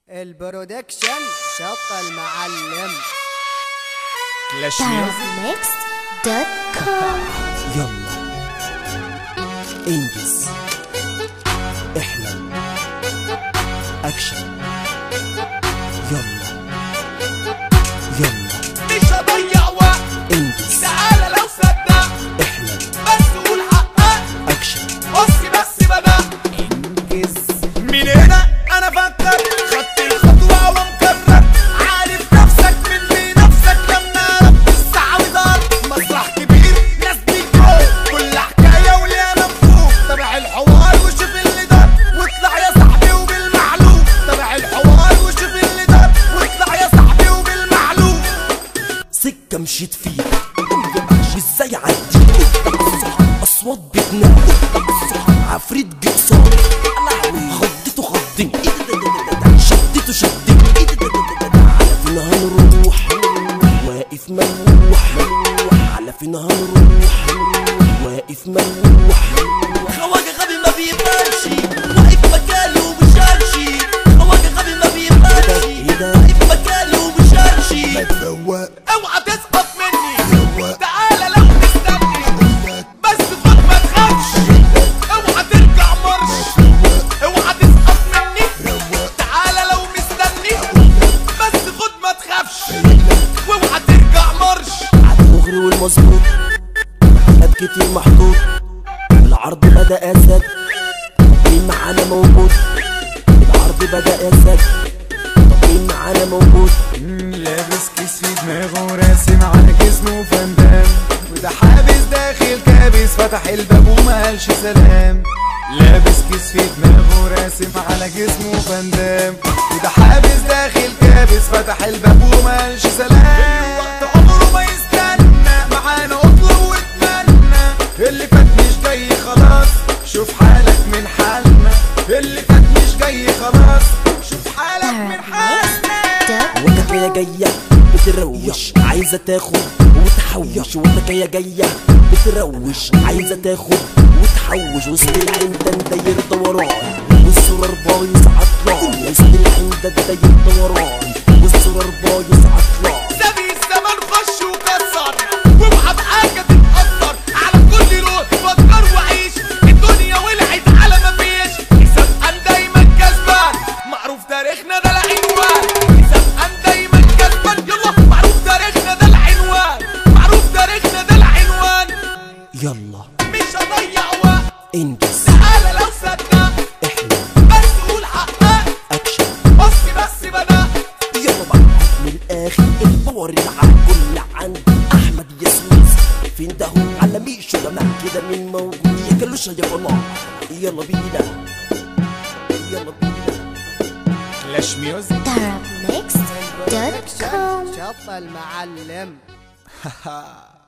البرودكشن شط المعلم كلاش ميوزك Mixed.com يلا انجز احلم اكشن يلا يلا مش هضيع وقت انجز تعالى لو صدق احلم بس قول حقك اكشن بص بس بدأ انجز من هنا انا فكر خدت الخطوة ومكرر عارف نفسك من لي نفسك لما رب السعودات مسرح كبير ناس بيجوا كل حكاية وليها مفهوم تابع الحوار وشوف اللي دار واطلع يا صاحبي وبالمعلوم تابع الحوار وشوف اللي دار واطلع يا صاحبي وبالمعلوم سكة مشيت فيها وازاي عدي اصوات بتنادي عفريت جه قصادي خضته خضني شدته شدني على فين هنروح واقف ملوح على فين هنروح واقف ملوح خواجة غبي ما بيفهمش واقف مكانه ومش همشي خواجة غبي ما بيفهمش واقف مكانه ومش همشي اوعى تسقط مني تعالى لو مستني بس خد ما تخافش اوعى ترجع مرش اوعى تسقط مني تعالى لو مستني بس خد ما تخافش واوعى ترجع مرش المغري والمظبوط حاجات كتير محطوط العرض بدأ أسد مين معانا موجود العرض بدأ أسد مين معانا موجود لابس كيس في دماغه راسم على جسمه فندام وده حابس داخل كابس فتح الباب وما قالش سلام لابس كيس في دماغه راسم على جسمه فندام وده حابس داخل كابس فتح الباب وما قالش سلام وقت عمره ما يستنى معانا اطلب واتمنى اللي فات مش جاي خلاص شوف حالك من حالنا اللي فات مش جاي خلاص شوف حالك من حالنا وتكاية جاية بتروش عايزة تاخد وتحوش وتكاية جاية بتروش عايزة تاخد وتحوش وسط العين ده داير دوران والسرر بايظ عطلان وسط العين ده داير دوران والسرر بايظ عطلان سابي الزمن خش وكسر واوعى بحاجة تتأثر على كل لون فكر وعيش الدنيا ولعت على ما فيش حساب أن دايما كسبان معروف تاريخنا ده العنوان حساب أن دايما كسبان يلا معروف تاريخنا ده العنوان معروف تاريخنا ده العنوان يلا مش هضيع وقت انجز تعالى لو صدق احلم بس قول حقك اكشن بص بس بدأ يلا بقى من الاخر الباور اللي على الكل عند احمد ياسمين فين ده هو على ميشو جماعة كده مين موجود يا كلوشة يا والله يلا بينا يلا بينا كلاش ميوزك Mixed.com شط المعلم